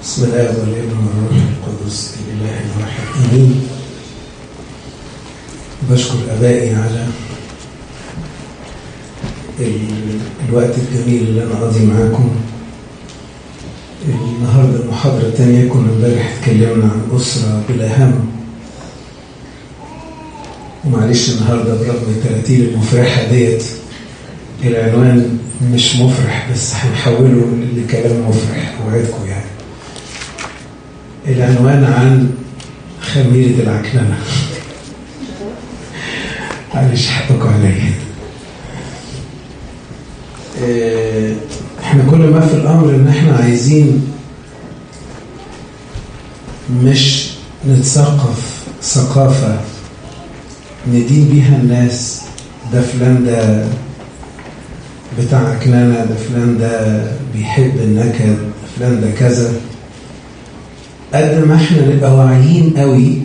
بسم الله والابن والروح القدس الاله الواحد امين بشكر ابائي على ال- الوقت الجميل اللي انا قاضي معاكم النهارده المحاضره الثانيه كنا امبارح اتكلمنا عن اسره بلا هم ومعلش النهارده برغم التراتيل المفرحه ديت العنوان مش مفرح بس هنحوله لكلام مفرح اوعدكم يعني العنوان عن خميرة العكننة معلش حقكم عليا آه، احنا كل ما في الامر ان احنا عايزين مش نتثقف ثقافة ندين بيها الناس ده فلان ده بتاع عكننة ده فلان ده بيحب النكد ده فلان ده كذا قد ما احنا نبقى واعيين قوي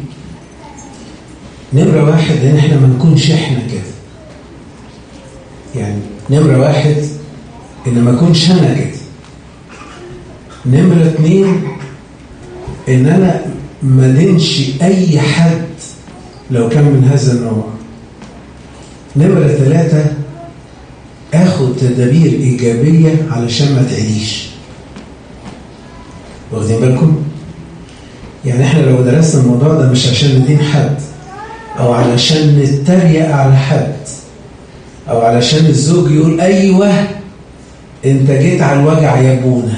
نمرة واحد ان احنا ما نكونش احنا كده يعني نمرة واحد ان ما اكونش انا كده نمرة اتنين ان انا ما دينش اي حد لو كان من هذا النوع نمرة ثلاثة اخد تدابير ايجابية علشان ما تعيش واخدين بالكم؟ يعني احنا لو درسنا الموضوع ده مش عشان ندين حد او علشان نتريق على حد او علشان الزوج يقول ايوه انت جيت على الوجع يا ابونا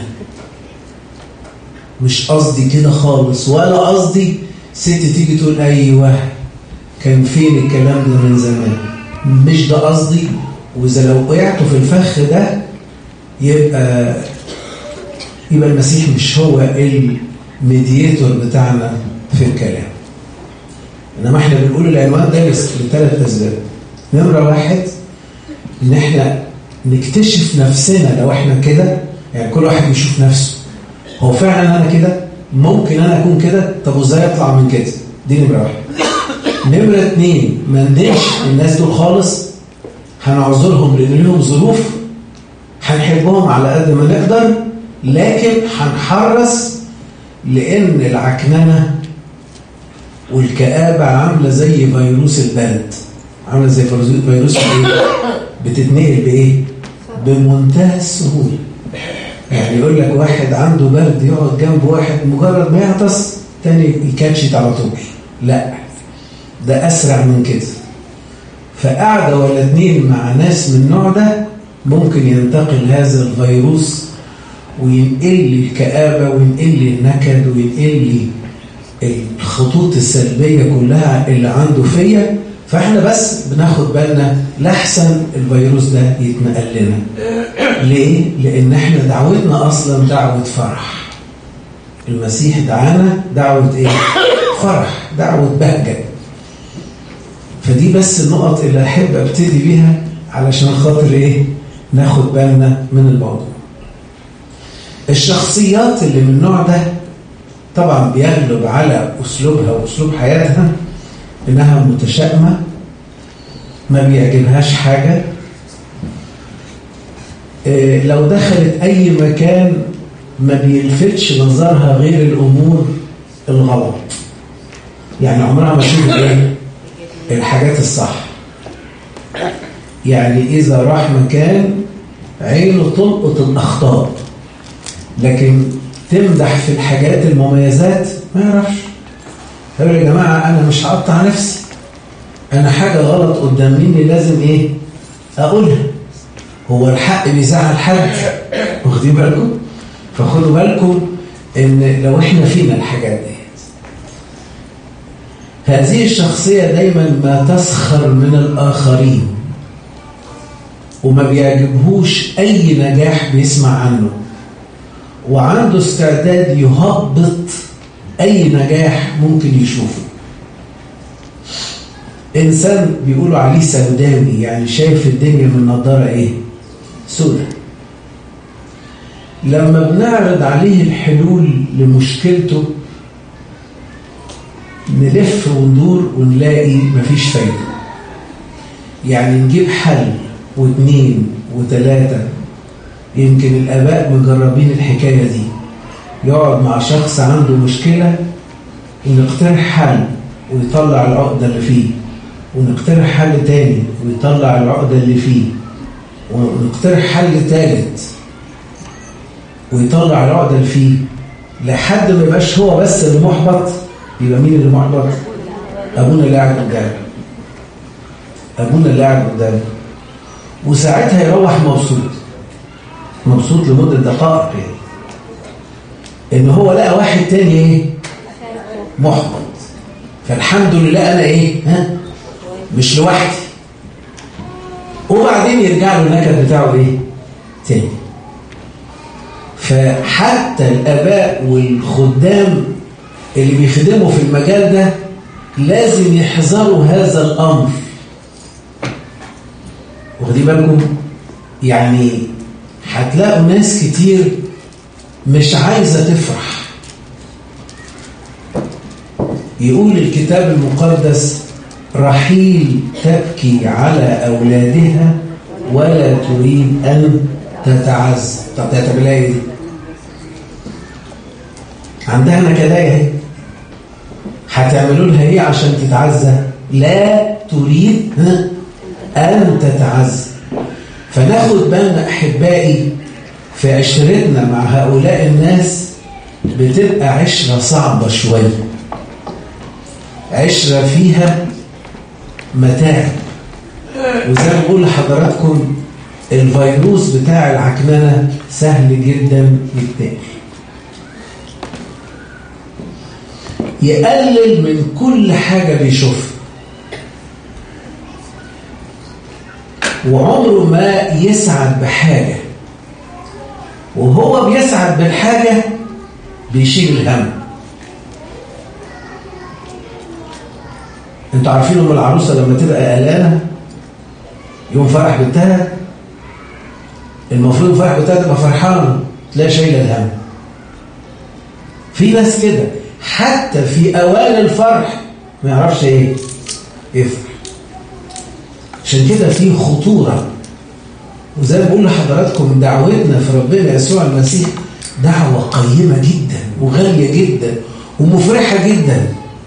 مش قصدي كده خالص ولا قصدي ست تيجي تقول ايوه كان فين الكلام ده من زمان مش ده قصدي واذا لو وقعتوا في الفخ ده يبقى يبقى المسيح مش هو الميدياتور بتاعنا في الكلام انما احنا بنقول العنوان ده لثلاث اسباب نمره واحد ان احنا نكتشف نفسنا لو احنا كده يعني كل واحد يشوف نفسه هو فعلا انا كده ممكن انا اكون كده طب وازاي اطلع من كده دي نمره واحد نمره اتنين ما ندينش الناس دول خالص هنعذرهم لان لهم ظروف هنحبهم على قد ما نقدر لكن هنحرص لان العكننه والكآبة عاملة زي فيروس البرد عاملة زي فيروس فيروس الايه؟ بتتنقل بإيه؟ بمنتهى السهولة يعني يقول لك واحد عنده برد يقعد جنب واحد مجرد ما يعطس تاني يكاتشت على طول لا ده أسرع من كده فقعدة ولا اتنين مع ناس من النوع ده ممكن ينتقل هذا الفيروس وينقل لي الكآبة وينقل لي النكد وينقل لي الخطوط السلبية كلها اللي عنده فيا فاحنا بس بناخد بالنا لحسن الفيروس ده يتنقل لنا ليه؟ لأن احنا دعوتنا أصلا دعوة فرح المسيح دعانا دعوة ايه؟ فرح دعوة بهجة فدي بس النقط اللي أحب أبتدي بيها علشان خاطر ايه؟ ناخد بالنا من الموضوع الشخصيات اللي من النوع ده طبعا بيغلب على أسلوبها وأسلوب حياتها إنها متشائمة ما بيعجبهاش حاجة إيه لو دخلت أي مكان ما بيلفتش نظرها غير الأمور الغلط يعني عمرها ما تشوف إيه الحاجات الصح يعني إذا راح مكان عينه تلقط الأخطاء لكن تمدح في الحاجات المميزات ما يعرفش يقول يا جماعة أنا مش هقطع نفسي أنا حاجة غلط قدام مني لازم إيه أقولها هو الحق بيزعل حد واخدين بالكم فخدوا بالكم إن لو إحنا فينا الحاجات دي هذه الشخصية دايما ما تسخر من الآخرين وما بيعجبهوش أي نجاح بيسمع عنه وعنده استعداد يهبط أي نجاح ممكن يشوفه إنسان بيقولوا عليه سوداوي يعني شايف الدنيا من نظارة إيه؟ سودة لما بنعرض عليه الحلول لمشكلته نلف وندور ونلاقي مفيش فايدة يعني نجيب حل واثنين وثلاثة يمكن الآباء مجربين الحكاية دي يقعد مع شخص عنده مشكلة ونقترح حل ويطلع العقدة اللي فيه ونقترح حل تاني ويطلع العقدة اللي فيه ونقترح حل تالت ويطلع العقدة اللي فيه لحد ما يبقاش هو بس اللي محبط يبقى مين اللي محبط؟ أبونا اللي قاعد قدامه أبونا اللي قاعد قدامه وساعتها يروح مبسوط مبسوط لمدة دقائق يعني إن هو لقى واحد تاني إيه؟ محبط فالحمد لله أنا إيه؟ ها؟ مش لوحدي وبعدين يرجع له النكد بتاعه إيه؟ تاني فحتى الآباء والخدام اللي بيخدموا في المجال ده لازم يحذروا هذا الأمر واخدين بالكم يعني هتلاقوا ناس كتير مش عايزة تفرح يقول الكتاب المقدس رحيل تبكي على أولادها ولا تريد أن تتعز طب تعملها ايه دي؟ عندها نكدايه اهي هتعملوا لها ايه عشان تتعزى لا تريد ان تتعزى فناخد بالنا احبائي في عشرتنا مع هؤلاء الناس بتبقى عشرة صعبة شوية عشرة فيها متاعب وزي ما بقول لحضراتكم الفيروس بتاع العكننة سهل جدا يتاكل يقلل من كل حاجة بيشوفها وعمره ما يسعد بحاجة وهو بيسعد بالحاجة بيشيل الهم انتوا عارفين ام العروسة لما تبقى قلقانة يوم فرح بنتها المفروض فرح بنتها تبقى فرحانة تلاقي شايلة الهم في ناس كده حتى في اوان الفرح ما يعرفش ايه يفرح عشان كده في خطورة وزي ما بقول لحضراتكم دعوتنا في ربنا يسوع المسيح دعوة قيمة جدا وغالية جدا ومفرحة جدا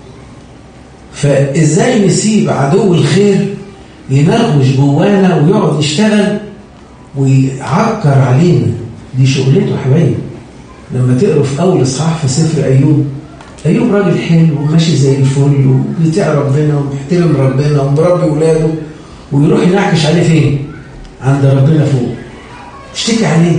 فازاي نسيب عدو الخير ينغوش جوانا ويقعد يشتغل ويعكر علينا دي شغلته حبايبي لما تقروا في اول اصحاح في سفر ايوب ايوب راجل حلو وماشي زي الفل وبيطيع ربنا وبيحترم ربنا ومربي ولاده ويروح ينعكش عليه فين؟ عند ربنا فوق اشتكي عليه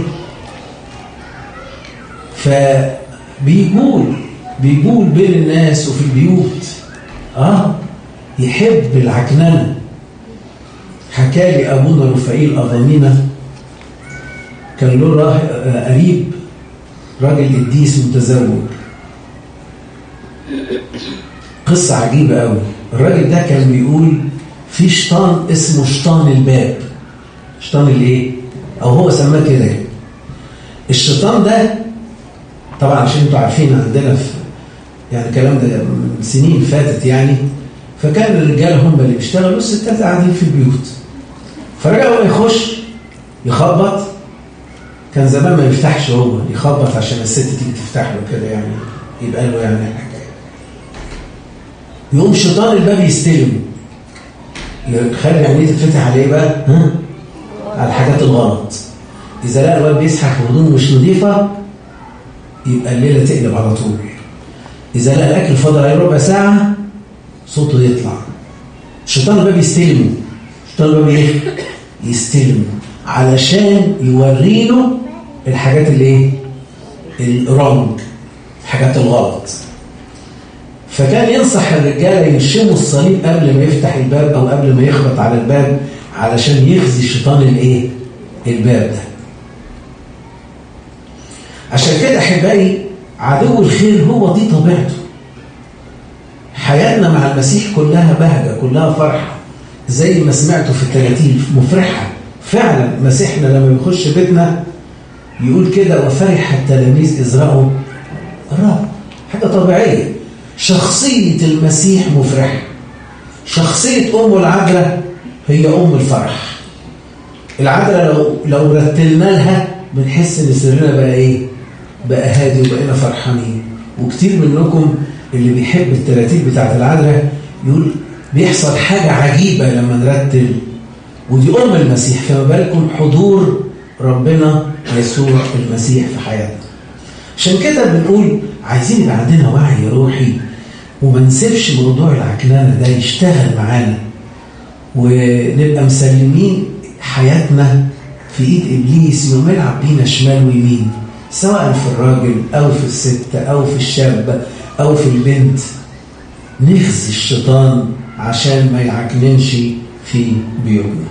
فبيقول بيقول بين الناس وفي البيوت اه يحب العكننه حكى لي ابونا رفائيل اغانينا كان له قريب راجل قديس متزوج قصة عجيبة قوي الراجل ده كان بيقول في شيطان اسمه شيطان الباب شيطان الايه او هو سماه كده الشيطان ده طبعا عشان انتوا عارفين عندنا في يعني الكلام ده من سنين فاتت يعني فكان الرجال هم اللي بيشتغلوا والستات قاعدين في البيوت فرجع هو يخش يخبط كان زمان ما يفتحش هو يخبط عشان الست تيجي تفتح له كده يعني يبقى له يعني الحكايه يقوم شيطان الباب يستلم يخلي عينيه تتفتح عليه بقى ها على الحاجات الغلط اذا لقى الواد بيسحب هدوم مش نظيفه يبقى الليله تقلب على طول اذا لقى الاكل فاضل عليه ربع ساعه صوته يطلع شيطان الباب يستلمه شيطان الباب ايه يستلمه علشان يوري له الحاجات اللي ايه الرونج الحاجات الغلط فكان ينصح الرجاله يرشموا الصليب قبل ما يفتح الباب او قبل ما يخبط على الباب علشان يخزي شيطان الايه الباب ده عشان كده احبائي عدو الخير هو دي طبيعته حياتنا مع المسيح كلها بهجه كلها فرحه زي ما سمعتوا في التراتيل مفرحه فعلا مسيحنا لما بيخش بيتنا يقول كده وفرح التلاميذ إذ رأوا الرب حاجة طبيعية شخصية المسيح مفرحة شخصية أم العذراء هي أم الفرح العذراء لو لو رتلنا لها بنحس إن سرنا بقى إيه؟ بقى هادي وبقينا فرحانين وكتير منكم اللي بيحب التراتيب بتاعت العذراء يقول بيحصل حاجة عجيبة لما نرتل ودي أم المسيح فما بالكم حضور ربنا يسوع المسيح في حياتنا عشان كده بنقول عايزين يبقى عندنا وعي روحي وما نسيبش موضوع العكنانة ده يشتغل معانا ونبقى مسلمين حياتنا في ايد ابليس انه يلعب بينا شمال ويمين سواء في الراجل او في الست او في الشاب او في البنت نخزي الشيطان عشان ما يعكننش في بيوتنا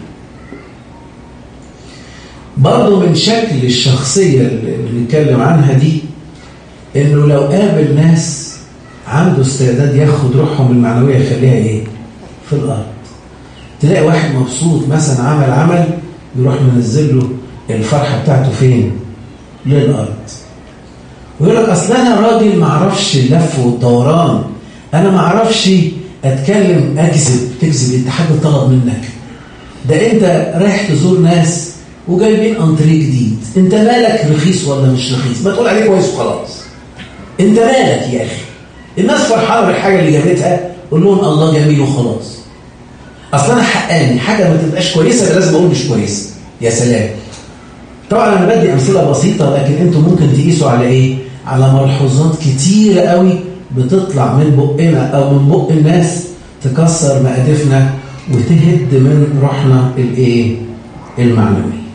برضه من شكل الشخصية اللي بنتكلم عنها دي انه لو قابل ناس عنده استعداد ياخد روحهم المعنوية يخليها ايه؟ في الارض تلاقي واحد مبسوط مثلا عمل عمل يروح منزل له الفرحة بتاعته فين؟ للأرض ويقول لك أصل أنا راجل ما اعرفش اللف والدوران أنا ما اعرفش أتكلم أكذب تكذب أنت حد طلب منك ده أنت رايح تزور ناس وجايبين أنتريه جديد أنت مالك رخيص ولا مش رخيص ما تقول عليه كويس وخلاص أنت مالك يا أخي الناس فرحانة بالحاجة اللي جابتها قول لهم الله جميل وخلاص اصل انا حقاني حاجه ما تبقاش كويسه لازم اقول مش كويسه يا سلام طبعا انا بدي امثله بسيطه لكن انتم ممكن تقيسوا على ايه على ملحوظات كتيره قوي بتطلع من بقنا او من بق الناس تكسر مقادفنا وتهد من روحنا الايه المعنوي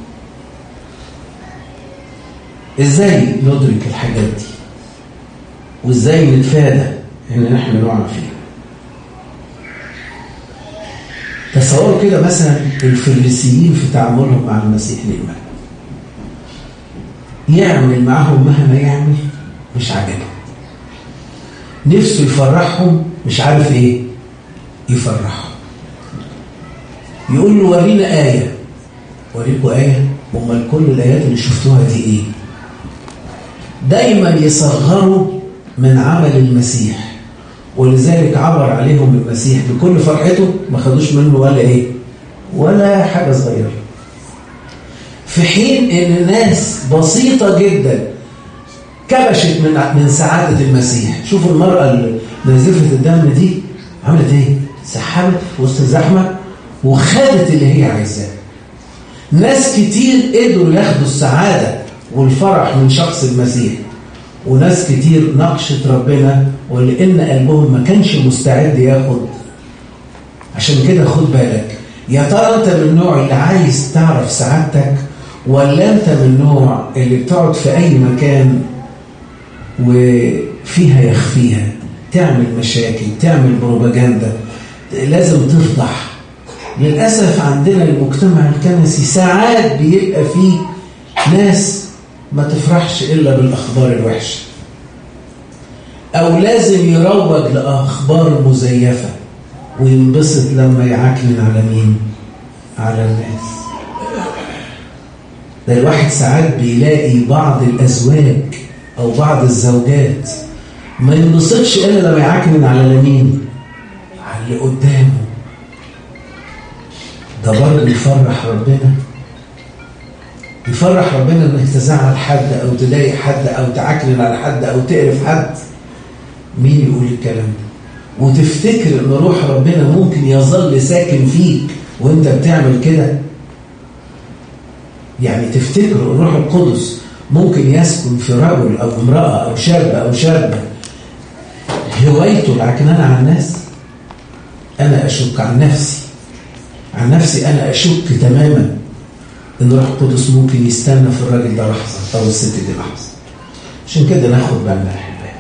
ازاي ندرك الحاجات دي وازاي نتفادى ان احنا نقع فيها تصوروا كده مثلا الفريسيين في تعاملهم مع المسيح للمال يعمل معهم مهما يعمل مش عاجبهم نفسه يفرحهم مش عارف ايه يفرحهم يقول له ورينا آية وريكم آية امال كل الآيات اللي شفتوها دي ايه دايما يصغروا من عمل المسيح ولذلك عبر عليهم المسيح بكل فرحته ما خدوش منه ولا ايه ولا حاجة صغيرة في حين ان الناس بسيطة جدا كبشت من من سعادة المسيح شوفوا المرأة اللي نزفت الدم دي عملت ايه سحبت في وسط الزحمة وخدت اللي هي عايزاه ناس كتير قدروا ياخدوا السعادة والفرح من شخص المسيح وناس كتير ناقشت ربنا ولان قلبهم ما كانش مستعد ياخد عشان كده خد بالك يا ترى انت من النوع اللي عايز تعرف سعادتك ولا انت من النوع اللي بتقعد في اي مكان وفيها يخفيها تعمل مشاكل تعمل بروباجندا لازم تفضح للأسف عندنا المجتمع الكنسي ساعات بيبقى فيه ناس ما تفرحش إلا بالأخبار الوحشة أو لازم يروج لأخبار مزيفة وينبسط لما يعكنن على مين؟ على الناس ده الواحد ساعات بيلاقي بعض الأزواج أو بعض الزوجات ما ينبسطش إلا لما يعكنن على مين؟ على اللي قدامه ده برضه يفرح ربنا يفرح ربنا انك تزعل حد او تضايق حد او تعكنن على حد او تقرف حد مين يقول الكلام ده وتفتكر ان روح ربنا ممكن يظل ساكن فيك وانت بتعمل كده يعني تفتكر الروح القدس ممكن يسكن في رجل او امراه او شاب او شابه هوايته العكنانه على الناس انا اشك عن نفسي عن نفسي انا اشك تماما ان روح القدس ممكن يستنى في الراجل ده لحظه او الست دي لحظه عشان كده ناخد بالنا احبائي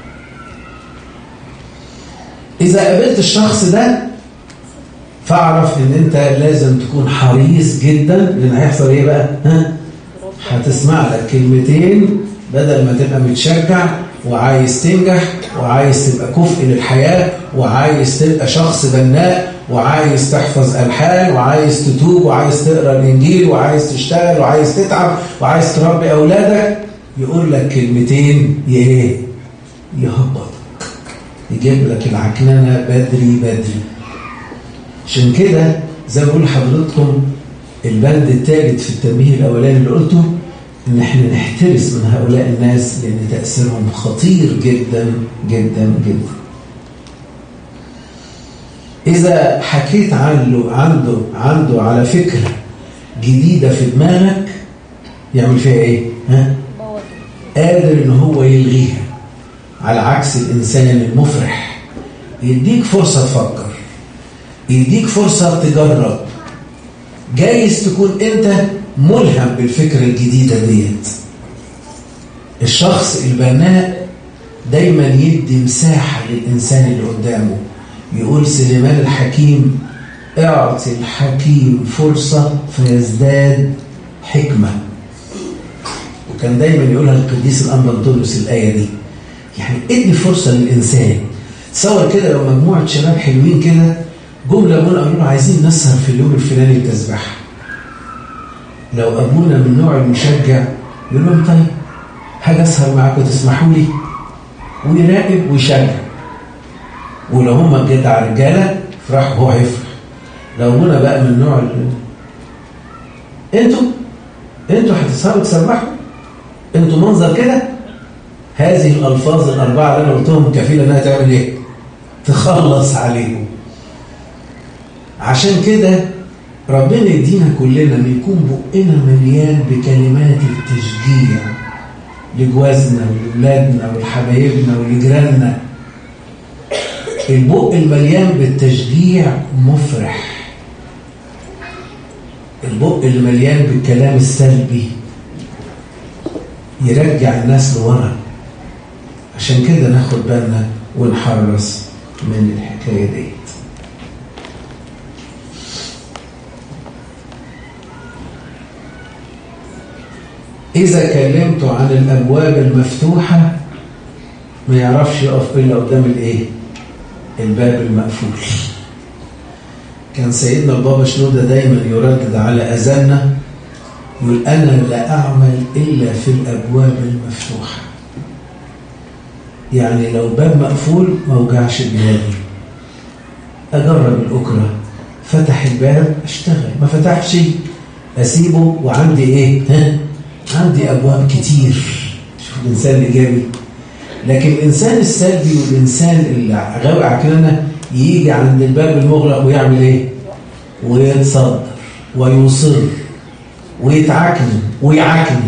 اذا قابلت الشخص ده فاعرف ان انت لازم تكون حريص جدا لان هيحصل ايه بقى ها هتسمع لك كلمتين بدل ما تبقى متشجع وعايز تنجح وعايز تبقى كفء للحياه وعايز تبقى شخص بناء وعايز تحفظ ألحان وعايز تتوب وعايز تقرأ الإنجيل وعايز تشتغل وعايز تتعب وعايز تربي أولادك يقول لك كلمتين ايه يهبطك يجيب لك العكننة بدري بدري عشان كده زي ما بقول لحضرتكم البند الثالث في التنبيه الأولاني اللي قلته ان احنا نحترس من هؤلاء الناس لان تاثيرهم خطير جدا جدا جدا اذا حكيت عنه عنده عنده على فكره جديده في دماغك يعمل فيها ايه ها قادر ان هو يلغيها على عكس الانسان المفرح يديك فرصه تفكر يديك فرصه تجرب جايز تكون انت ملهم بالفكره الجديده ديت الشخص البناء دايما يدي مساحه للانسان اللي قدامه يقول سليمان الحكيم اعطي الحكيم فرصه فيزداد حكمه وكان دايما يقولها القديس الأنبطولوس الآية دي يعني ادي فرصة للإنسان تصور كده لو مجموعة شباب حلوين كده جم لابونا قالوا له عايزين نسهر في اليوم الفلاني التسبيحة لو أبونا من النوع المشجع يقول لهم طيب حاجة أسهر معاكم تسمحوا لي ويراقب ويشجع ولو هم جدع رجالة يفرحوا هو هيفرح لو أبونا بقى من النوع اللي انتوا انتوا هتسهروا تسبحوا انتوا منظر كده هذه الالفاظ الاربعه اللي انا قلتهم كفيله انها تعمل ايه تخلص عليهم عشان كده ربنا يدينا كلنا ان يكون بقنا مليان بكلمات التشجيع لجوازنا ولولادنا ولحبايبنا ولجيراننا البق المليان بالتشجيع مفرح البق اللي مليان بالكلام السلبي يرجع الناس لورا عشان كده ناخد بالنا ونحرص من الحكايه ديت إذا كلمته عن الأبواب المفتوحة ما يعرفش يقف إلا قدام الإيه؟ الباب المقفول. كان سيدنا البابا شنودة دايما يردد على أذاننا يقول أنا لا أعمل إلا في الأبواب المفتوحة يعني لو باب مقفول ما وجعش دماغي أجرب الأكرة فتح الباب أشتغل ما فتحش أسيبه وعندي إيه ها؟ عندي أبواب كتير شوف الإنسان الإيجابي لكن الإنسان السلبي والإنسان اللي غاوي عكنانة يجي عند الباب المغلق ويعمل إيه ويتصدر ويصر ويتعكن ويعكن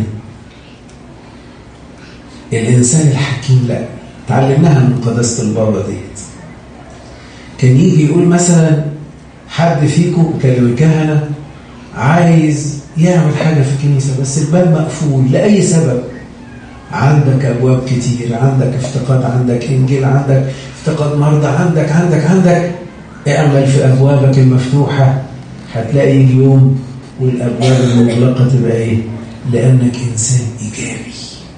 الإنسان الحكيم لا تعلمناها من قداسة البابا ديت كان يجي يقول مثلا حد فيكم كلم الكهنة عايز يعمل حاجة في الكنيسة بس الباب مقفول لأي سبب عندك أبواب كتير عندك افتقاد عندك إنجيل عندك افتقاد مرضى عندك عندك عندك اعمل في أبوابك المفتوحة هتلاقي يجي يوم والابواب المغلقه تبقى ايه؟ لانك انسان ايجابي.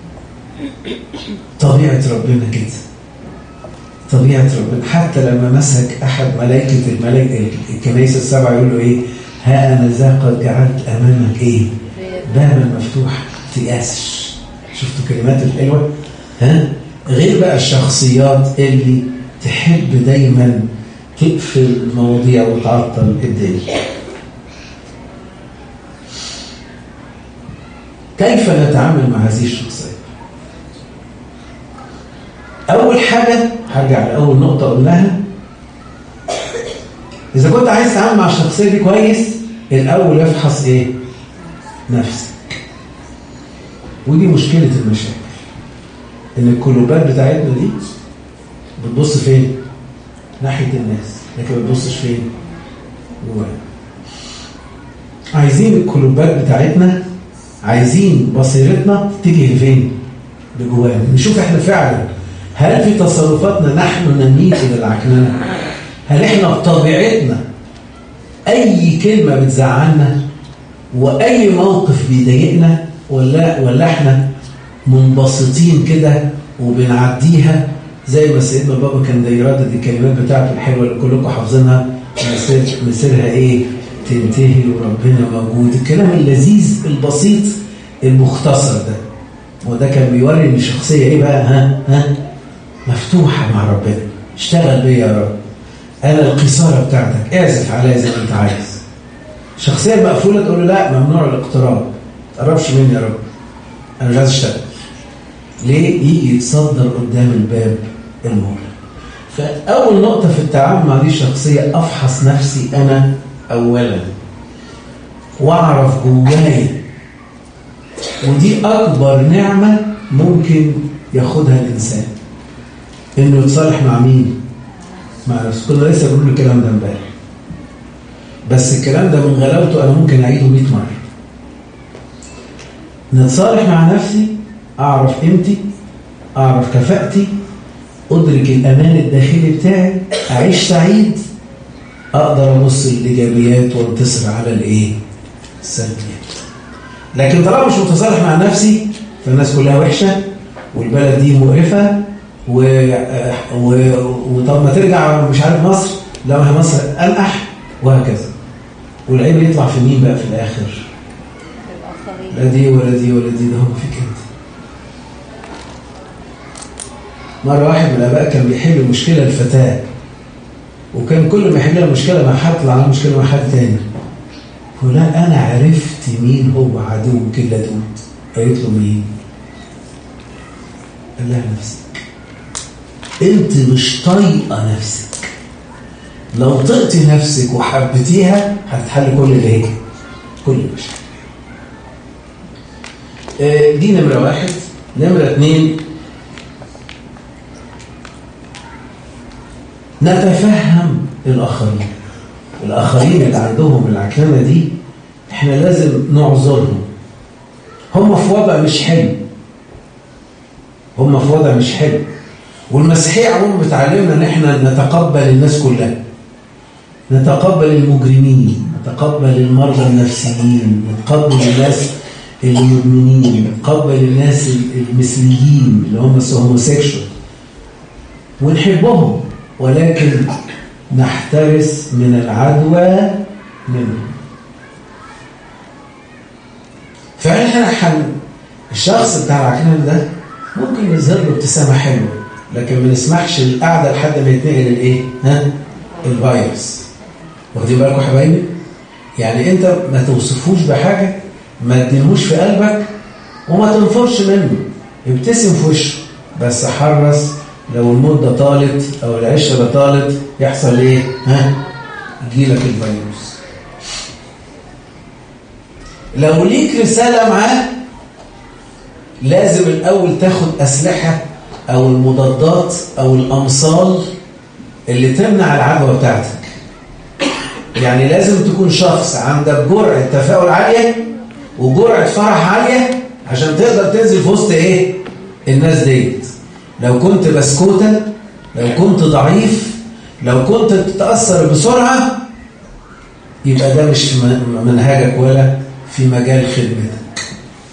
طبيعه ربنا كده. طبيعه ربنا حتى لما مسك احد ملائكه الملائكه الكنائس السبعه يقول له ايه؟ ها انا ذا قد جعلت امامك ايه؟ بابا مفتوحا تياسش. شفتوا الكلمات الحلوه؟ ها؟ غير بقى الشخصيات اللي تحب دايما تقفل المواضيع وتعطل الدنيا. كيف نتعامل مع هذه الشخصية؟ أول حاجة هرجع لأول نقطة قلناها إذا كنت عايز تتعامل مع الشخصية دي كويس الأول افحص إيه؟ نفسك ودي مشكلة المشاكل إن الكلوبات بتاعتنا دي بتبص فين؟ ناحية الناس لكن ما بتبصش فين؟ جوانا عايزين الكلوبات بتاعتنا عايزين بصيرتنا تيجي فين؟ لجوانا نشوف احنا فعلا هل في تصرفاتنا نحن نميل الى العكننه؟ هل احنا بطبيعتنا اي كلمه بتزعلنا واي موقف بيضايقنا ولا ولا احنا منبسطين كده وبنعديها زي ما سيدنا بابا كان يردد الكلمات بتاعته الحلوه اللي كلكم حافظينها مصير مصيرها ايه؟ تنتهي وربنا موجود الكلام اللذيذ البسيط المختصر ده وده كان بيوري ان الشخصيه ايه بقى ها ها مفتوحه مع ربنا اشتغل بيا يا رب انا القصاره بتاعتك اعزف عليا زي ما انت عايز الشخصيه المقفوله تقول له لا ممنوع الاقتراب ما تقربش مني يا رب انا مش عايز اشتغل ليه يجي يتصدر قدام الباب المغلق فاول نقطه في التعامل مع دي الشخصيه افحص نفسي انا اولا واعرف جوايا ودي اكبر نعمه ممكن ياخدها الانسان انه يتصالح مع مين مع نفسه كنا لسه بنقول الكلام ده امبارح بس الكلام ده من غلاوته انا ممكن اعيده 100 مره نتصالح مع نفسي اعرف قيمتي اعرف كفاءتي ادرك الامان الداخلي بتاعي اعيش سعيد اقدر ابص للايجابيات وانتصر على الايه السلبيات لكن طالما مش متصالح مع نفسي فالناس كلها وحشه والبلد دي مقرفه و... و... وطب ما ترجع مش عارف مصر لا ما هي مصر انقح وهكذا والعيب يطلع في مين بقى في الاخر لا دي ولا دي ولا دي ده هو فيك انت مرة واحد من الآباء كان بيحل مشكلة الفتاة وكان كل ما يحل لها مشكلة مع حد طلع مشكلة مع حد تاني فلا أنا عرفت مين هو عدوك اللدود قالت له مين؟ قال لها نفسك أنت مش طايقة نفسك لو طقتي نفسك وحبتيها هتتحل كل الايه؟ كل المشاكل. دي نمرة واحد نمرة اتنين نتفهم الآخرين الآخرين اللي عندهم العكننة دي احنا لازم نعذرهم هم في وضع مش حلو هم في وضع مش حلو والمسيحية عموما بتعلمنا ان احنا نتقبل الناس كلها نتقبل المجرمين نتقبل المرضى النفسيين نتقبل الناس المدمنين نتقبل الناس المثليين اللي هم الهوموسيكشوال ونحبهم ولكن نحترس من العدوى منهم فاحنا حن الشخص بتاع العكنان ده ممكن يظهر له ابتسامه حلوه لكن ما نسمحش القعده لحد ما يتنقل الايه؟ ها؟ الفيروس واخدين بالكم يا حبايبي؟ يعني انت ما توصفوش بحاجه ما تدينهوش في قلبك وما تنفرش منه ابتسم في وشه بس حرص لو المدة طالت أو العشرة طالت يحصل إيه؟ ها؟ يجيلك الفيروس لو ليك رسالة معاه لازم الأول تاخد أسلحة أو المضادات أو الأمصال اللي تمنع العدوى بتاعتك يعني لازم تكون شخص عندك جرعة تفاؤل عالية وجرعة فرح عالية عشان تقدر تنزل في وسط ايه الناس ديت لو كنت بسكوتة لو كنت ضعيف لو كنت تتأثر بسرعة يبقى ده مش منهجك ولا في مجال خدمتك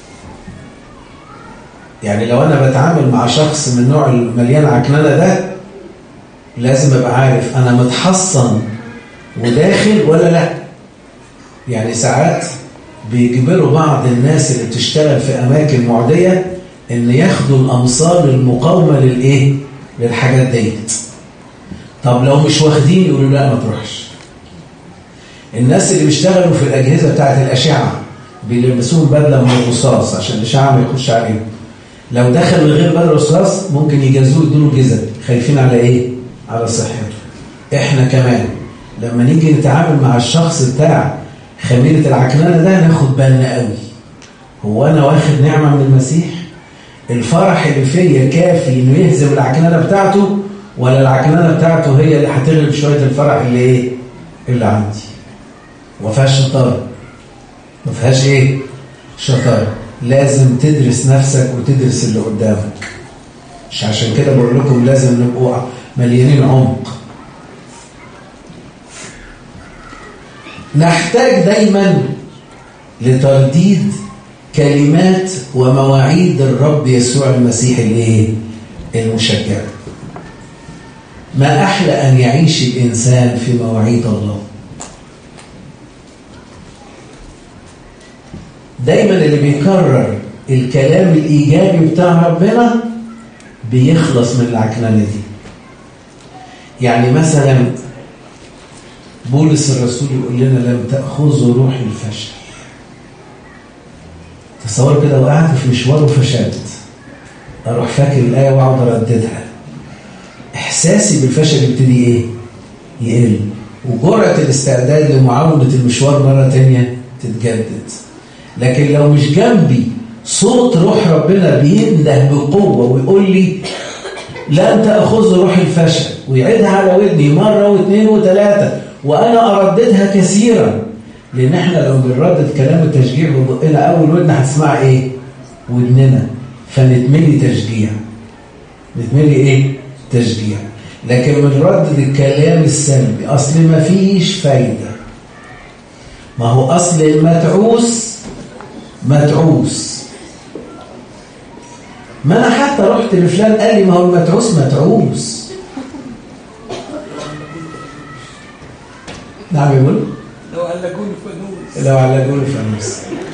يعني لو أنا بتعامل مع شخص من نوع المليان عكننة ده لازم أبقى عارف أنا متحصن وداخل ولا لا يعني ساعات بيجبروا بعض الناس اللي بتشتغل في أماكن معدية إن ياخدوا الأمصار المقاومة للإيه؟ للحاجات ديت. طب لو مش واخدين يقولوا لا ما تروحش. الناس اللي بيشتغلوا في الأجهزة بتاعت الأشعة بيلبسوهم بدلة من الرصاص عشان الإشعاع ما يخش عليهم. لو دخل من غير بدلة رصاص ممكن يجازوه يدوا جزم خايفين على إيه؟ على صحته. إحنا كمان لما نيجي نتعامل مع الشخص بتاع خميرة العكنانة ده ناخد بالنا قوي هو أنا واخد نعمة من المسيح الفرح اللي فيا كافي إنه يهزم العكنانة بتاعته ولا العكنانة بتاعته هي اللي هتغلب شوية الفرح اللي إيه اللي عندي وما فيهاش شطارة ما فيهاش إيه شطارة لازم تدرس نفسك وتدرس اللي قدامك مش عشان كده بقول لكم لازم نبقوا مليانين عمق نحتاج دايما لترديد كلمات ومواعيد الرب يسوع المسيح الايه المشجعه ما احلى ان يعيش الانسان في مواعيد الله دايما اللي بيكرر الكلام الايجابي بتاع ربنا بيخلص من العكننه دي يعني مثلا بولس الرسول يقول لنا لم تأخذوا روح الفشل تصور كده وقعت في مشوار وفشلت اروح فاكر الايه واقعد ارددها احساسي بالفشل يبتدي ايه يقل وجرعه الاستعداد لمعاوده المشوار مره تانية تتجدد لكن لو مش جنبي صوت روح ربنا بينده بقوه ويقول لي لن تاخذ روح الفشل ويعيدها على ودني مره واثنين وثلاثه وانا ارددها كثيرا لان احنا لو بنردد كلام التشجيع ببقنا اول ودن هتسمع ايه ودننا فنتملي تشجيع نتملي ايه تشجيع لكن بنردد الكلام السلبي اصل ما فيش فايده ما هو اصل المتعوس متعوس ما انا حتى رحت لفلان قال لي ما هو المتعوس متعوس نعم يقول لو علقوني فانوس لو علقوني فانوس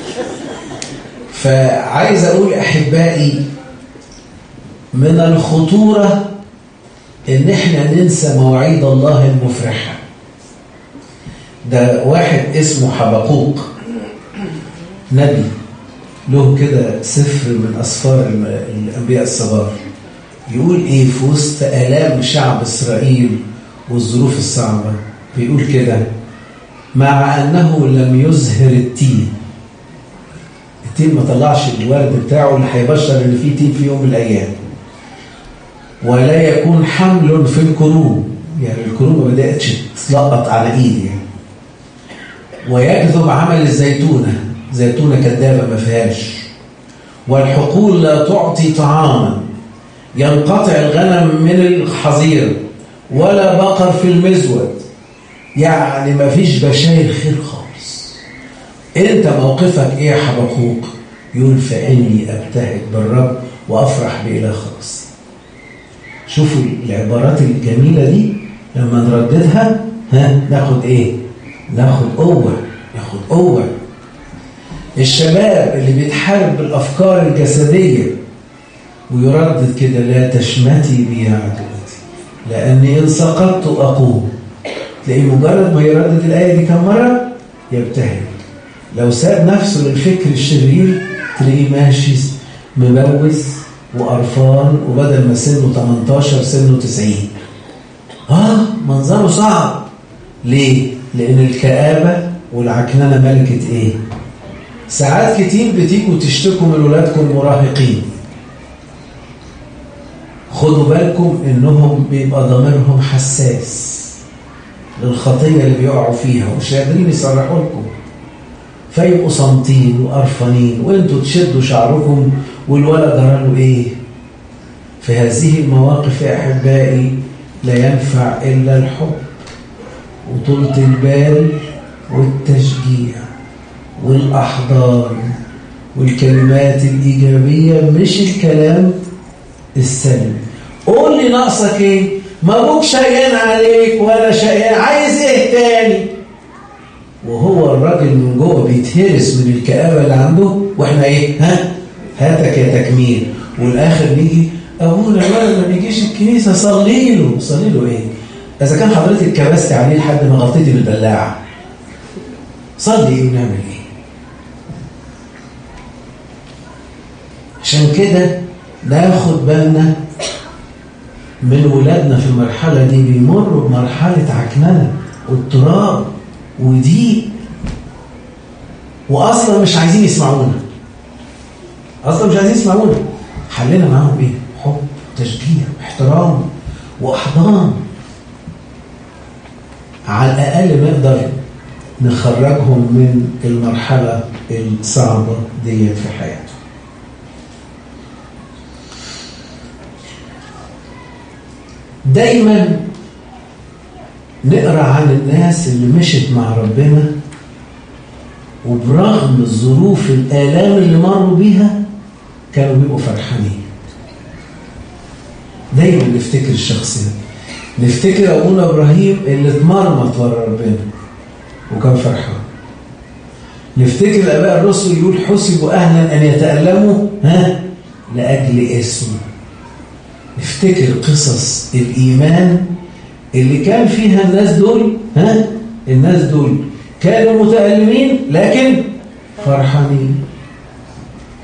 فعايز اقول احبائي من الخطوره ان احنا ننسى مواعيد الله المفرحه ده واحد اسمه حبقوق نبي له كده سفر من اسفار الانبياء الصغار يقول ايه في وسط الام شعب اسرائيل والظروف الصعبه بيقول كده مع انه لم يزهر التين التين ما طلعش الورد بتاعه اللي هيبشر ان فيه تين في يوم من الايام ولا يكون حمل في الكروب يعني الكروب ما بداتش تسلقط على ايدي يعني ويكذب عمل الزيتونه زيتونه كدابه ما فيهاش والحقول لا تعطي طعاما ينقطع الغنم من الحظيره ولا بقر في المزود يعني ما فيش بشاير خير خالص انت موقفك ايه يا حبقوق يقول فاني ابتهج بالرب وافرح باله خلاص شوفوا العبارات الجميله دي لما نرددها ها ناخد ايه ناخد قوه ناخد قوه الشباب اللي بيتحارب بالافكار الجسديه ويردد كده لا تشمتي بي يا عدوتي لاني ان سقطت اقوم تلاقيه مجرد ما يردد الايه دي كم مره يبتهج لو ساب نفسه للفكر الشرير تلاقيه ماشي مبوز وقرفان وبدل ما سنه 18 سنه 90 اه منظره صعب ليه؟ لأن الكآبة والعكننة ملكة إيه؟ ساعات كتير بتيجوا تشتكوا من ولادكم مراهقين خدوا بالكم إنهم بيبقى ضميرهم حساس للخطية اللي بيقعوا فيها ومش قادرين يصرحوا لكم فيبقوا صامتين وقرفانين وانتوا تشدوا شعركم والولد جراله ايه في هذه المواقف يا احبائي لا ينفع الا الحب وطولة البال والتشجيع والاحضان والكلمات الايجابيه مش الكلام السلبي قول لي ناقصك ايه ما ابوك شقيان عليك ولا شقيان عايز ايه تاني وهو الراجل من جوه بيتهرس من الكآبة اللي عنده واحنا ايه ها هاتك يا تكميل والاخر نيجي ابونا الولد ما بيجيش الكنيسه صلي له صلي له ايه اذا كان حضرتك كبست عليه لحد ما غطيتي بالبلاعه صلي ايه ونعمل ايه عشان كده ناخد بالنا من ولادنا في المرحله دي بيمروا بمرحله عكننه واضطراب وضيق واصلا مش عايزين يسمعونا اصلا مش عايزين يسمعونا حلنا معاهم ايه حب تشجيع احترام واحضان على الاقل نقدر نخرجهم من المرحله الصعبه دي في حياتهم دايما نقرا عن الناس اللي مشت مع ربنا وبرغم الظروف الآلام اللي مروا بيها كانوا بيبقوا فرحانين دايما نفتكر الشخص ده نفتكر ابونا ابراهيم اللي اتمرمط ورا ربنا وكان فرحان نفتكر الاباء الرسل يقول حسبوا اهلا ان يتالموا ها لاجل اسمه نفتكر قصص الايمان اللي كان فيها الناس دول ها الناس دول كانوا متألمين لكن فرحانين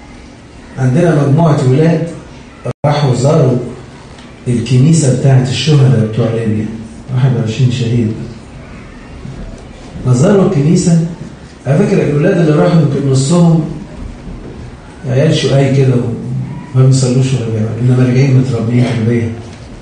عندنا مجموعة ولاد راحوا زاروا الكنيسة بتاعت الشهداء بتوع ليبيا 21 شهيد نزاروا الكنيسة على فكرة الولاد اللي راحوا يمكن نصهم عيال شقاي كده ما بيصلوش ولا بيعملوا انما راجعين متربيين تربيه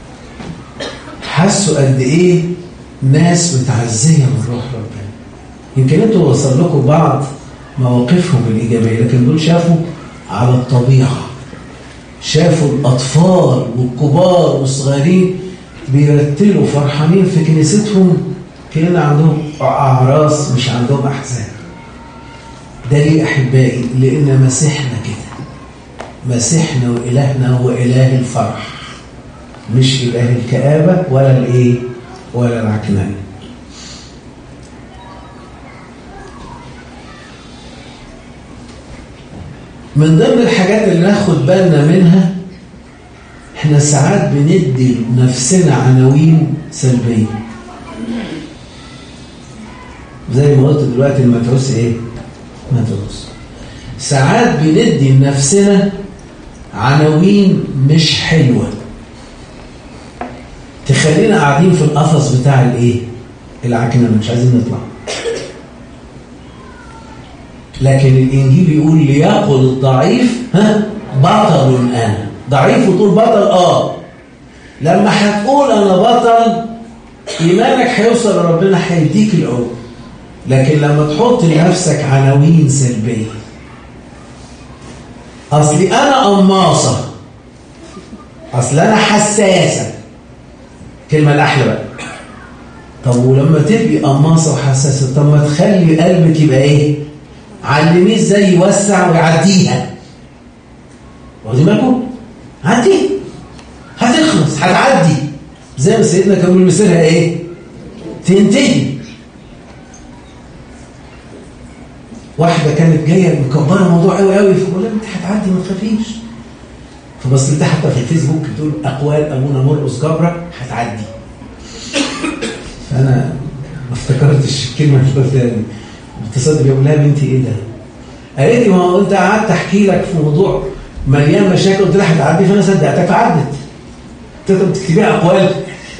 حسوا قد ايه ناس متعزيه من روح ربنا يمكن انتوا وصل لكم بعض مواقفهم الايجابيه لكن دول شافوا على الطبيعه شافوا الاطفال والكبار والصغيرين بيرتلوا فرحانين في كنيستهم كان عندهم اعراس مش عندهم احزان ده ليه احبائي لان مسيحنا كده مسيحنا وإلهنا هو إله الفرح مش إله الكآبة ولا الإيه ولا العكنان من ضمن الحاجات اللي ناخد بالنا منها احنا ساعات بندي نفسنا عناوين سلبية زي ما قلت دلوقتي المتروس ايه متروس ساعات بندي لنفسنا عناوين مش حلوة تخلينا قاعدين في القفص بتاع الايه العكننة مش عايزين نطلع لكن الانجيل يقول ليقل الضعيف ها بطل انا ضعيف وتقول بطل اه لما هتقول انا بطل ايمانك هيوصل لربنا هيديك العود لكن لما تحط لنفسك عناوين سلبيه اصلي انا قماصه اصل انا حساسه كلمه الاحلى بقى طب ولما تبقي قماصه وحساسه طب ما تخلي قلبك يبقى ايه علميه ازاي يوسع ويعديها واخدين بالكم عدي هتخلص هتعدي زي ما سيدنا كان بيقول مسيرها ايه تنتهي واحدة كانت جاية مكبرة الموضوع قوي قوي فبقول لها انت هتعدي ما تخافيش فبصيت حتى في الفيسبوك بتقول اقوال ابونا مرقس جبرة هتعدي فانا ما افتكرتش الكلمة اللي قلتها دي اتصلت بيها بقول لها بنتي ايه ده؟ قالت لي ما هو انت قعدت احكي لك في موضوع مليان مشاكل قلت لها هتعدي فانا صدقتك فعدت قلت لها بتكتبيها اقوال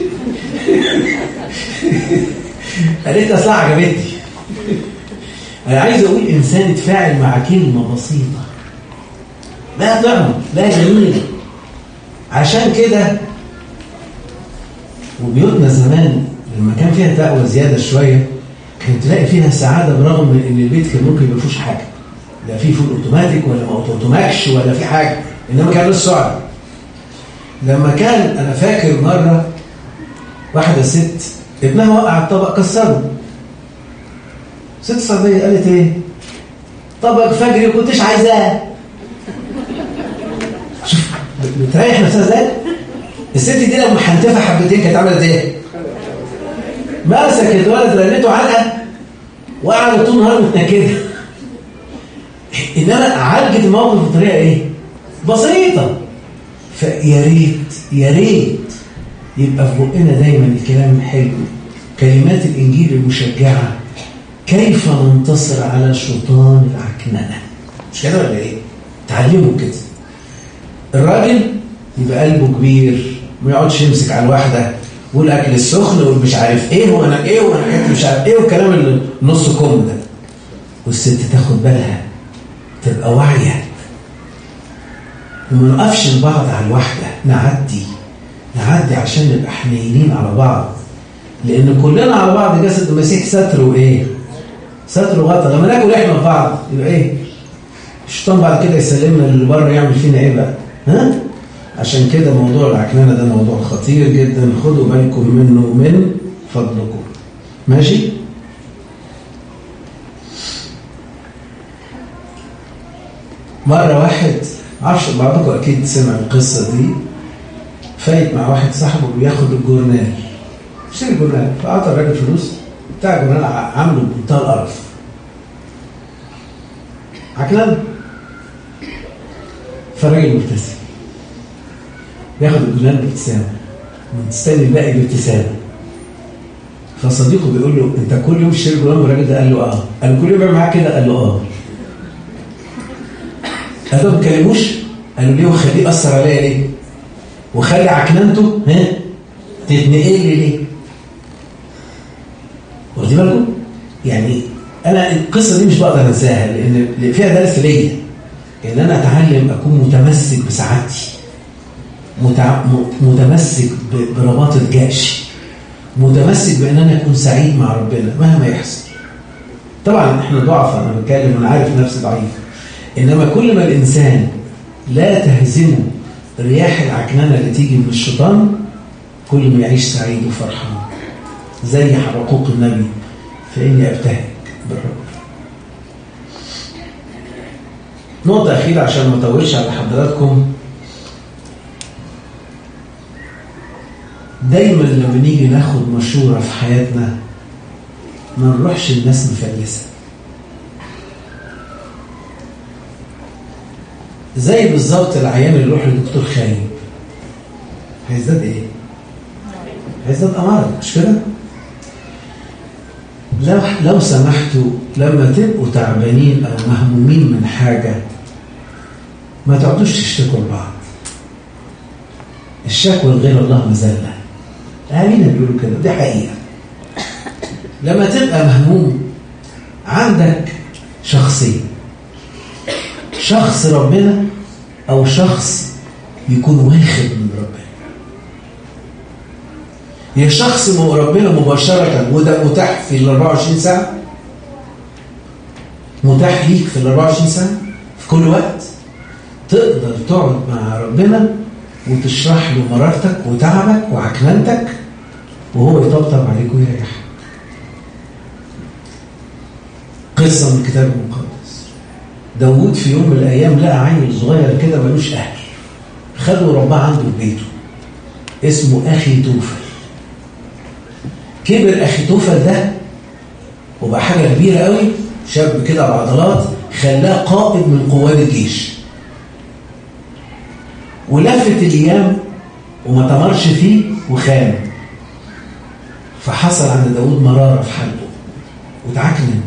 قالت لي اصل عجبتني انا عايز اقول انسان اتفاعل مع كلمه بسيطه لا طعم لا جميل عشان كده وبيوتنا زمان لما كان فيها تقوى زياده شويه كان تلاقي فيها سعاده برغم من ان البيت كان ممكن ما فيهوش حاجه لا في فول اوتوماتيك ولا ما اوتوماكش ولا في حاجه انما كان لسه سعر لما كان انا فاكر مره واحده ست ابنها وقع الطبق كسره ست صعيديه قالت ايه طبق فجري وكنتش عايزاه شوف بتريح نفسها ازاي الست دي لما حنتفها حبتين كانت عملت ايه مسكت ولد رنته علقه وقعدت طول النهار متنكده انما عالجت الموقف بطريقه ايه بسيطه فيا ريت يا ريت يبقى في بقنا دايما الكلام الحلو كلمات الانجيل المشجعه كيف ننتصر على شيطان العكننه مش كده ولا ايه تعلموا كده الراجل يبقى قلبه كبير ما يقعدش يمسك على الواحده والاكل السخن والمش عارف ايه وانا ايه وانا حاجات مش عارف ايه والكلام اللي نص كم ده والست تاخد بالها تبقى واعيه وما نقفش لبعض على الواحده نعدي نعدي عشان نبقى حنينين على بعض لان كلنا على بعض جسد المسيح ستر وايه ستر وغطى لما ناكل احنا في بعض يبقى ايه الشيطان بعد كده يسلمنا اللي بره يعمل فينا ايه بقى ها عشان كده موضوع العكننه ده موضوع خطير جدا خدوا بالكم منه من فضلكم ماشي مرة واحد عارفش بعضكم أكيد سمع القصة دي فايت مع واحد صاحبه بياخد الجورنال اشتري الجورنال فأعطى الراجل فلوس بتاع الجورنال عامله بمنتهى القرف عكنان فالراجل مبتسم بياخد الجورنال بابتسامة ومستني الباقي بابتسامة فصديقه بيقول له انت كل يوم تشتري جورنال والراجل ده قال له اه قال له كل يوم بيعمل معاك كده قال له اه قال له ما تكلموش قالوا ليه وخليه أثر عليا ليه وخلي عكننته ها تتنقل لي ليه واخدين بالكم يعني انا القصه دي مش بقدر انساها لان فيها درس ليا ان انا اتعلم اكون متمسك بسعادتي متع... متمسك ب... برباطه جأشي متمسك بان انا اكون سعيد مع ربنا مهما يحصل طبعا احنا ضعف انا بتكلم انا عارف نفسي ضعيف انما كل ما الانسان لا تهزمه رياح العكننه اللي تيجي من الشيطان كل ما يعيش سعيد وفرحان زي حقوق النبي فاني ابتهج بالرب نقطة أخيرة عشان ما أطولش على حضراتكم دايما لما نيجي ناخد مشورة في حياتنا ما نروحش الناس مفلسة زي بالظبط العيان اللي يروح لدكتور خايب هيزداد ايه؟ هيزداد امراض مش كده؟ لو لو سمحتوا لما تبقوا تعبانين او مهمومين من حاجه ما تقعدوش تشتكوا لبعض الشكوى لغير الله مذله اهالينا بيقولوا كده دي حقيقه لما تبقى مهموم عندك شخصين شخص ربنا او شخص يكون واخد من ربنا يا شخص مع ربنا مباشرة وده متاح في ال 24 ساعة متاح ليك في ال 24 ساعة في كل وقت تقدر تقعد مع ربنا وتشرح له مرارتك وتعبك وعكننتك وهو يطبطب عليك ويريحك قصة من الكتاب المقدس داوود في يوم من الأيام لقى عيل صغير كده ملوش أهل خده ورباه عنده في بيته اسمه أخي توفل كبر أخي توفل ده وبقى حاجة كبيرة قوي شاب كده بعضلات خلاه قائد من قوات الجيش ولفت الأيام وما تمرش فيه وخان فحصل عند داود مرارة في حلقه وتعكنن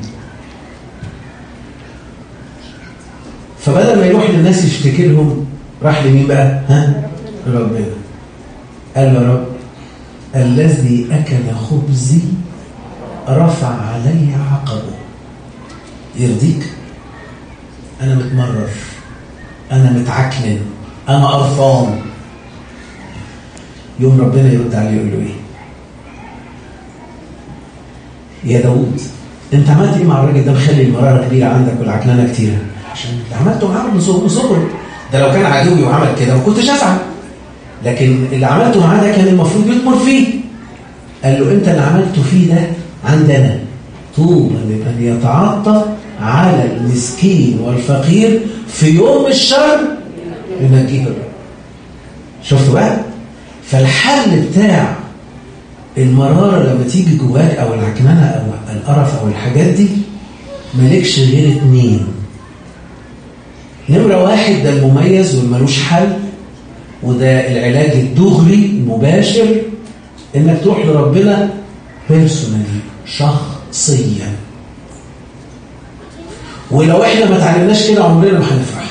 فبدل ما يروح للناس يشتكي لهم راح لمين بقى؟ ها؟ ربنا قال له يا رب الذي أكل خبزي رفع علي عقبه يرضيك؟ أنا متمرر أنا متعكنن أنا قرفان يوم ربنا يرد عليه يقول له إيه؟ يا داوود أنت عملت إيه مع الراجل ده مخلي المرارة كبيرة عندك والعكننة كتيرة؟ عشان اللي عملته معاه من صغري ده لو كان عدوي وعمل كده ما كنتش أزعل لكن اللي عملته معاه ده كان المفروض يطمر فيه قال له انت اللي عملته فيه ده عندنا طوبى لمن يتعاطف على المسكين والفقير في يوم الشر ينجيه الرب شفتوا بقى فالحل بتاع المرارة لما تيجي جواك او العكننة او القرف او الحاجات دي مالكش غير اتنين نمرة واحد ده المميز والملوش حل وده العلاج الدغري المباشر انك تروح لربنا بيرسونالي شخصيا ولو احنا ما اتعلمناش كده عمرنا ما هنفرح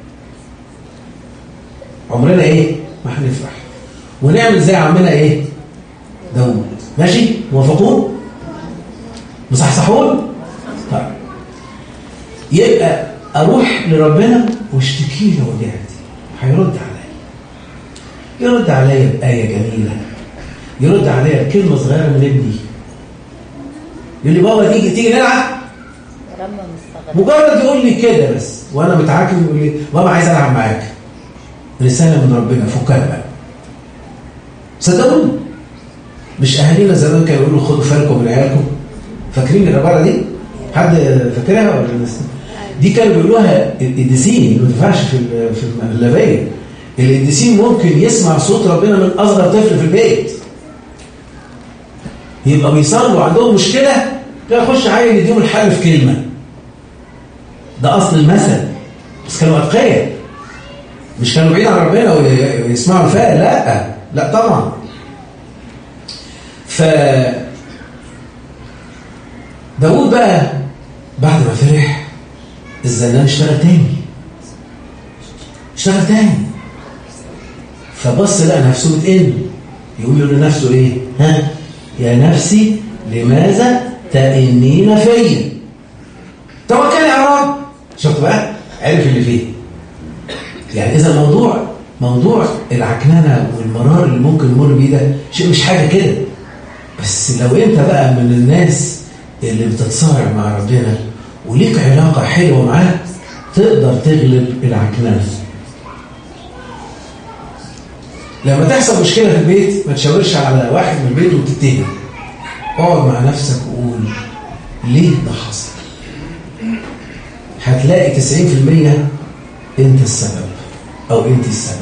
عمرنا ايه ما هنفرح ونعمل زي عمنا ايه داوود ماشي موافقون مصحصحون طيب يبقى اروح لربنا واشتكي له وجعتي هيرد عليا يرد عليا بآية جميلة يرد عليا بكلمة صغيرة من ابني يقول لي بابا تيجي تيجي نلعب مجرد يقول لي كده بس وانا متعاكم يقول لي بابا عايز العب معاك رسالة من ربنا فكها بقى صدقوني مش اهالينا زمان كانوا يقولوا خدوا بالكم من عيالكم فاكرين العباره دي؟ حد فاكرها ولا الناس دي كانوا بيقولوها القديسين ما تنفعش في في المهلبيه القديسين ممكن يسمع صوت ربنا من اصغر طفل في البيت يبقى بيصلوا عندهم مشكله كده يخش عيل يديهم الحل في كلمه ده اصل المثل بس كانوا اتقياء مش كانوا بعيد عن ربنا ويسمعوا الفاء لا لا طبعا ف داود بقى بعد ما فرح الزنان اشتغل تاني اشتغل تاني فبص لقى نفسه بتقل يقول لنفسه ايه ها يا نفسي لماذا تأنين فيا توكل يا رب شفت بقى عرف اللي فيه يعني اذا الموضوع موضوع العكننه والمرار اللي ممكن نمر بيه ده شيء مش حاجه كده بس لو انت بقى من الناس اللي بتتصارع مع ربنا وليك علاقه حلوه معاه تقدر تغلب العكننه لما تحصل مشكله في البيت ما تشاورش على واحد من البيت وتتهم اقعد مع نفسك وقول ليه ده حصل هتلاقي 90% انت السبب او انت السبب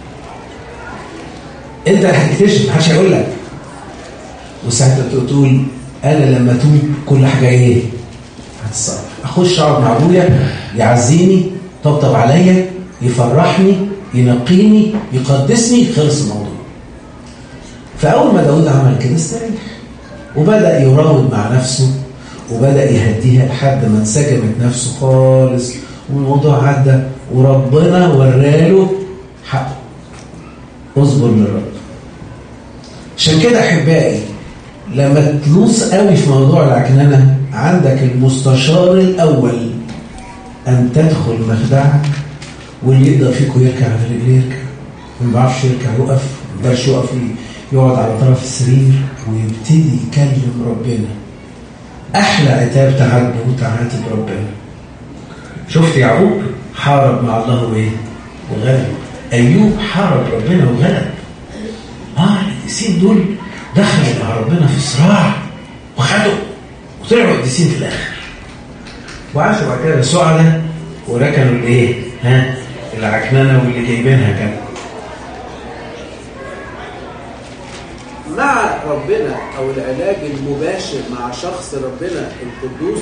انت اللي هتكتشف محدش هيقول لك وساعتها تقول انا لما اتوب كل حاجه ايه هتصرف اخش اقعد مع ابويا يعزيني طبطب عليا يفرحني ينقيني يقدسني خلص الموضوع فاول ما داود عمل كده استريح وبدا يراود مع نفسه وبدا يهديها لحد ما انسجمت نفسه خالص والموضوع عدى وربنا وراله حقه اصبر للرب عشان كده احبائي لما تلوص قوي في موضوع العكننه عندك المستشار الاول ان تدخل مخدعك واللي يقدر فيكم يركع على رجليه يركع ما بيعرفش يركع يقف ما يقدرش يقف يقعد على طرف السرير ويبتدي يكلم ربنا احلى عتاب تعاتب وتعاتب ربنا شفت يعقوب حارب مع الله وايه وغلب ايوب حارب ربنا وغلب اه القديسين دول دخلوا مع ربنا في صراع وخدوا وطلعوا قديسين في الاخر وعاشوا بعد كده سعداء وركنوا الايه ها العكننه واللي جايبينها كان مع ربنا او العلاج المباشر مع شخص ربنا القدوس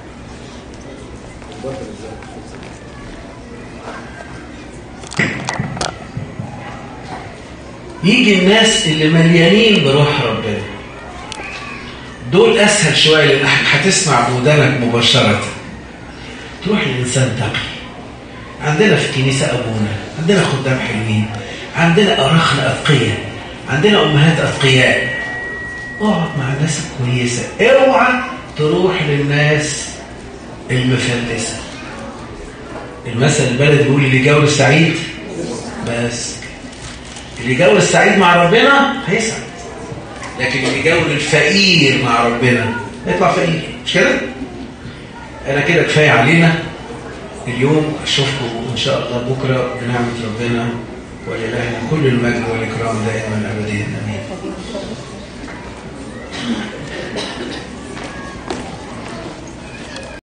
يجي الناس اللي مليانين بروح ربنا دول اسهل شويه لان هتسمع بودانك مباشره تروح لانسان تقي عندنا في الكنيسه ابونا عندنا خدام حلوين عندنا اراخنا اتقياء عندنا امهات اتقياء اقعد مع الناس الكويسه اوعى تروح للناس المفلسه المثل البلد بيقول اللي جاور السعيد بس اللي جاور السعيد مع ربنا هيسعد لكن اللي جاور الفقير مع ربنا هيطلع فقير مش كده؟ انا كده كفايه علينا اليوم اشوفكم ان شاء الله بكره بنعمه ربنا ولله كل المجد والاكرام دائما ابديا امين